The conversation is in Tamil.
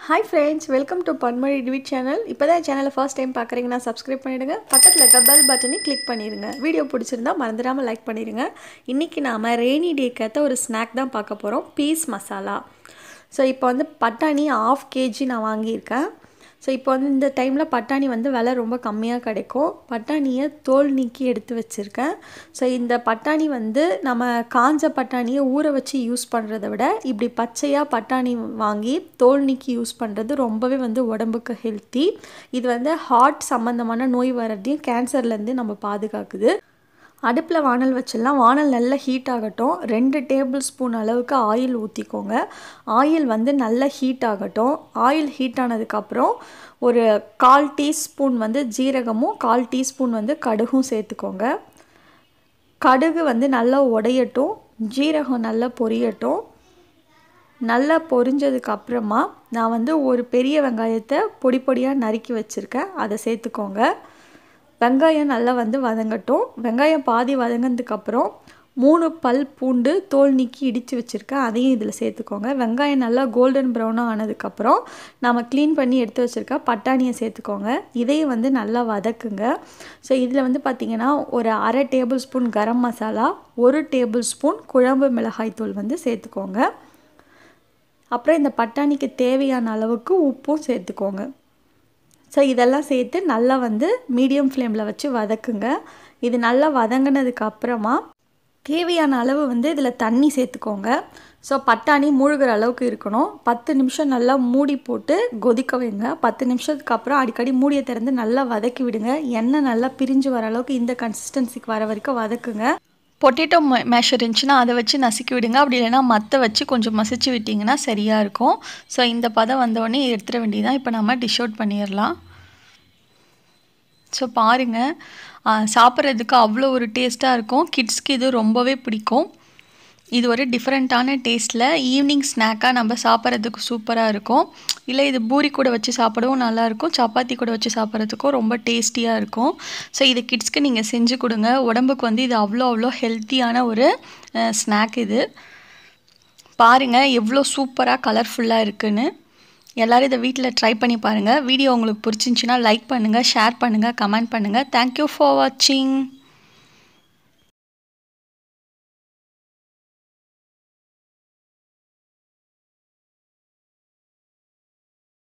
ஹாய் ஃப்ரெண்ட்ஸ் வெல்கம் டு பன்மொழி டிவிட் சேனல் இப்போ தான் சேனலை ஃபர்ஸ்ட் டைம் பார்க்குறீங்கன்னா சப்ஸ்கிரைப் பண்ணிவிடுங்க பக்கத்தில் இருக்க பெல் பட்டனை கிளிக் பண்ணிடுங்க வீடியோ பிடிச்சிருந்தா மறந்துடாமல் லைக் பண்ணிடுங்க இன்றைக்கி நாம் ரெய்னி டேக்கு ஏற்ற ஒரு ஸ்நாக் தான் பார்க்க போகிறோம் பீஸ் மசாலா ஸோ இப்போ வந்து பட்டாணி ஆஃப் கேஜி நான் வாங்கியிருக்கேன் ஸோ இப்போ வந்து இந்த டைமில் பட்டாணி வந்து விலை ரொம்ப கம்மியாக கிடைக்கும் பட்டாணியை தோல் நீக்கி எடுத்து வச்சுருக்கேன் ஸோ இந்த பட்டாணி வந்து நம்ம காஞ்ச பட்டாணியை ஊற வச்சு யூஸ் பண்ணுறத விட இப்படி பச்சையாக பட்டாணி வாங்கி தோல் நீக்கி யூஸ் பண்ணுறது ரொம்பவே வந்து உடம்புக்கு ஹெல்த்தி இது வந்து ஹார்ட் சம்மந்தமான நோய் வர்றதையும் கேன்சர்லேருந்து நம்ம பாதுகாக்குது அடுப்பில் வானல் வச்சிடலாம் வானல் நல்லா ஹீட் ஆகட்டும் ரெண்டு டேபிள் ஸ்பூன் அளவுக்கு ஆயில் ஊற்றிக்கோங்க ஆயில் வந்து நல்லா ஹீட் ஆகட்டும் ஆயில் ஹீட் ஆனதுக்கப்புறம் ஒரு கால் டீஸ்பூன் வந்து ஜீரகமும் கால் டீஸ்பூன் வந்து கடுகும் சேர்த்துக்கோங்க கடுகு வந்து நல்லா உடையட்டும் ஜீரகம் நல்லா பொரியட்டும் நல்லா பொரிஞ்சதுக்கு அப்புறமா நான் வந்து ஒரு பெரிய வெங்காயத்தை பொடி பொடியாக நறுக்கி வச்சுருக்கேன் அதை சேர்த்துக்கோங்க வெங்காயம் நல்லா வந்து வதங்கட்டும் வெங்காயம் பாதி வதங்கினதுக்கப்புறம் மூணு பல் பூண்டு தோல் நீக்கி இடித்து வச்சுருக்கேன் அதையும் இதில் சேர்த்துக்கோங்க வெங்காயம் நல்லா கோல்டன் ப்ரௌனாக ஆனதுக்கப்புறம் நம்ம க்ளீன் பண்ணி எடுத்து வச்சுருக்க பட்டாணியை சேர்த்துக்கோங்க இதையும் வந்து நல்லா வதக்குங்க ஸோ இதில் வந்து பார்த்திங்கன்னா ஒரு அரை டேபிள் ஸ்பூன் கரம் மசாலா ஒரு டேபிள் ஸ்பூன் குழம்பு மிளகாய் தூள் வந்து சேர்த்துக்கோங்க அப்புறம் இந்த பட்டாணிக்கு தேவையான அளவுக்கு உப்பும் சேர்த்துக்கோங்க ஸோ இதெல்லாம் சேர்த்து நல்லா வந்து மீடியம் ஃப்ளேமில் வச்சு வதக்குங்க இது நல்லா வதங்கினதுக்கு அப்புறமா தேவையான அளவு வந்து இதில் தண்ணி சேர்த்துக்கோங்க ஸோ பட்டாணி மூழ்கிற அளவுக்கு இருக்கணும் பத்து நிமிஷம் நல்லா மூடி போட்டு கொதிக்க வைங்க பத்து நிமிஷத்துக்கு அப்புறம் அடிக்கடி மூடியை திறந்து நல்லா வதக்கி விடுங்க எண்ணெய் நல்லா பிரிஞ்சு வர அளவுக்கு இந்த கன்சிஸ்டன்சிக்கு வர வரைக்கும் வதக்குங்க பொட்டேட்டோ மேஷ் இருந்துச்சுன்னா அதை வச்சு நசுக்கி விடுங்க அப்படி இல்லைன்னா மற்ற வச்சு கொஞ்சம் மசிச்சு விட்டிங்கன்னா சரியாக இருக்கும் ஸோ இந்த பதம் வந்தோடனே எடுத்துட வேண்டியதான் இப்போ நம்ம டிஷ் அவுட் பண்ணிடலாம் ஸோ பாருங்கள் சாப்பிட்றதுக்கு அவ்வளோ ஒரு டேஸ்ட்டாக இருக்கும் கிட்ஸ்க்கு இது ரொம்பவே பிடிக்கும் இது ஒரு டிஃப்ரெண்ட்டான டேஸ்ட்டில் ஈவினிங் ஸ்நாக்காக நம்ம சாப்பிட்றதுக்கு சூப்பராக இருக்கும் இல்லை இது பூரி கூட வச்சு சாப்பிடவும் நல்லாயிருக்கும் சப்பாத்தி கூட வச்சு சாப்பிட்றதுக்கும் ரொம்ப டேஸ்டியாக இருக்கும் ஸோ இது கிட்ஸ்க்கு நீங்கள் செஞ்சு கொடுங்க உடம்புக்கு வந்து இது அவ்வளோ அவ்வளோ ஹெல்த்தியான ஒரு ஸ்நாக் இது பாருங்கள் எவ்வளோ சூப்பராக கலர்ஃபுல்லாக இருக்குன்னு எல்லோரும் இதை வீட்டில் ட்ரை பண்ணி பாருங்கள் வீடியோ உங்களுக்கு பிடிச்சிருந்துச்சின்னா லைக் பண்ணுங்கள் ஷேர் பண்ணுங்கள் கமெண்ட் பண்ணுங்கள் தேங்க்யூ ஃபார் வாட்சிங்